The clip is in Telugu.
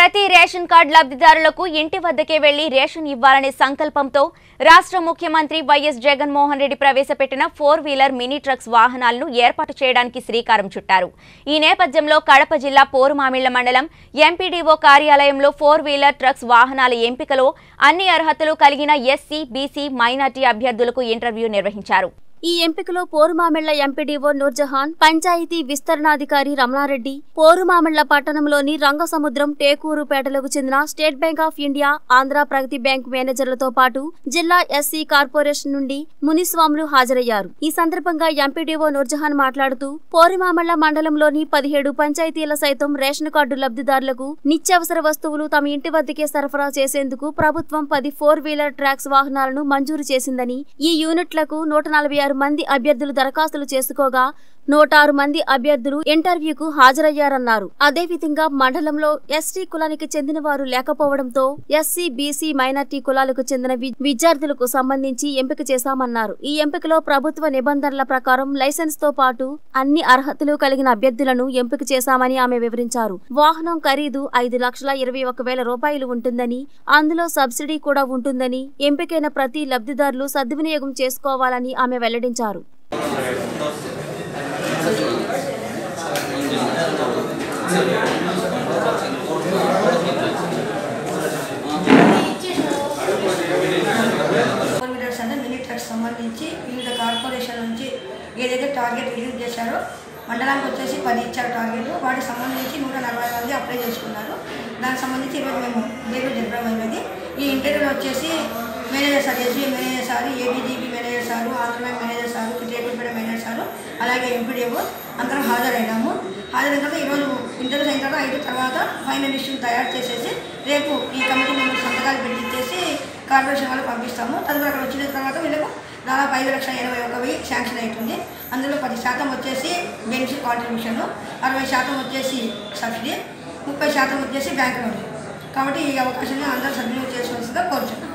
ప్రతి రేషన్ కార్డు లబ్ధిదారులకు ఇంటి వద్దకే వెళ్లి రేషన్ ఇవ్వాలనే సంకల్పంతో రాష్ట్ర ముఖ్యమంత్రి వైఎస్ జగన్మోహన్ రెడ్డి ప్రవేశపెట్టిన ఫోర్ వీలర్ మినీ ట్రక్స్ వాహనాలను ఏర్పాటు చేయడానికి శ్రీకారం చుట్టారు ఈ నేపథ్యంలో కడప జిల్లా పోరుమామిళ్ల మండలం ఎంపీడీఓ కార్యాలయంలో ఫోర్ వీలర్ ట్రక్స్ వాహనాల ఎంపికలో అన్ని అర్హతలు కలిగిన ఎస్సీ బీసీ మైనార్టీ అభ్యర్థులకు ఇంటర్వ్యూ నిర్వహించారు ఈ ఎంపికలో పోరుమామిళ్ల ఎంపీడీఓ నూర్జహాన్ పంచాయతీ విస్తరణాధికారి రమణారెడ్డి పోరుమామిళ్ల పట్టణంలోని రంగసముద్రం టేకూరుపేటలకు చెందిన State Bank of India Andhra Pragathi bank మేనేజర్లతో పాటు జిల్లా ఎస్సీ కార్పొరేషన్ నుండి మునిస్వాములు హాజరయ్యారు ఈ సందర్భంగా ఎంపీడీఓ నూర్జహాన్ మాట్లాడుతూ పోరుమామిళ్ల మండలంలోని పదిహేడు పంచాయతీల సైతం రేషన్ కార్డు లబ్ధిదారులకు నిత్యావసర వస్తువులు తమ ఇంటి వద్దకే సరఫరా చేసేందుకు ప్రభుత్వం పది ఫోర్ వీలర్ ట్రాక్స్ వాహనాలను మంజూరు చేసిందని ఈ యూనిట్లకు నూట నలభై ఆరు మంది అభ్యర్థులు దరఖాస్తులు చేసుకోగా నూట ఆరు మంది అభ్యర్థులు ఇంటర్వ్యూకు హాజరయ్యారన్నారు అదేవిధంగా మండలంలో ఎస్టీ కులానికి చెందిన వారు లేకపోవడంతో ఎస్సీ బీసీ మైనార్టీ కులాలకు చెందిన వి- విద్యార్థులకు సంబంధించి ఎంపిక చేశామన్నారు ఈ ఎంపికలో ప్రభుత్వ నిబంధనల ప్రకారం లైసెన్స్ తో పాటు అన్ని అర్హతలు కలిగిన అభ్యర్థులను ఎంపిక చేశామని ఆమె వివరించారు వాహనం ఖరీదు ఐదు లక్షల ఇరవై ఒక వేల రూపాయలు ఉంటుందని అందులో సబ్సిడీ కూడా ఉంటుందని ఎంపికైన ప్రతి లబ్ధిదారులు సద్వినియోగం చేసుకోవాలని ఆమె వెల్లడించారు ఫోర్ వీలర్స్ అంటే మినీ ట్రక్స్ సంబంధించి వివిధ కార్పొరేషన్ నుంచి ఏదైతే టార్గెట్ రిలీజ్ చేశారో మండలానికి వచ్చేసి పది ఇచ్చారు టార్గెట్ వాటికి సంబంధించి నూట నలభై మంది అప్లై చేసుకున్నారు దానికి సంబంధించి ఈరోజు మేము ఇంటర్వ్యూ చెప్పడం అయినది ఈ ఇంటర్వ్యూలో వచ్చేసి manager sir S B I manager sir A B G B manager sir Andhra Bank manager sir Chitrepeta manager sir అలాగే ఎంపీడీఓ అందరం హాజరైనాము హాజరైన తర్వాత ఈరోజు ఇంటర్వ్యూస్ అయిన తర్వాత ఐదు తర్వాత ఫైనల్ లిస్టును తయారు చేసేసి రేపు ఈ కమిటీ మెంబర్స్ సంతకాలు పెట్టించేసి కార్పొరేషన్ వాళ్ళకి పంపిస్తాము తదుపరి అక్కడ వచ్చిన తర్వాత వీళ్ళకు దాదాపు ఐదు లక్షల ఎనభై ఒక వెయ్యి శాంక్షన్ అవుతుంది అందులో పది శాతం వచ్చేసి బెనిఫిట్ కాంట్రిబ్యూషన్ అరవై శాతం వచ్చేసి సబ్సిడీ ముప్పై శాతం వచ్చేసి బ్యాంక్ లోన్ కాబట్టి ఈ అవకాశాన్ని అందరూ సద్వినియోగం చేసుకోవాల్సిందిగా కోరుచున్నాను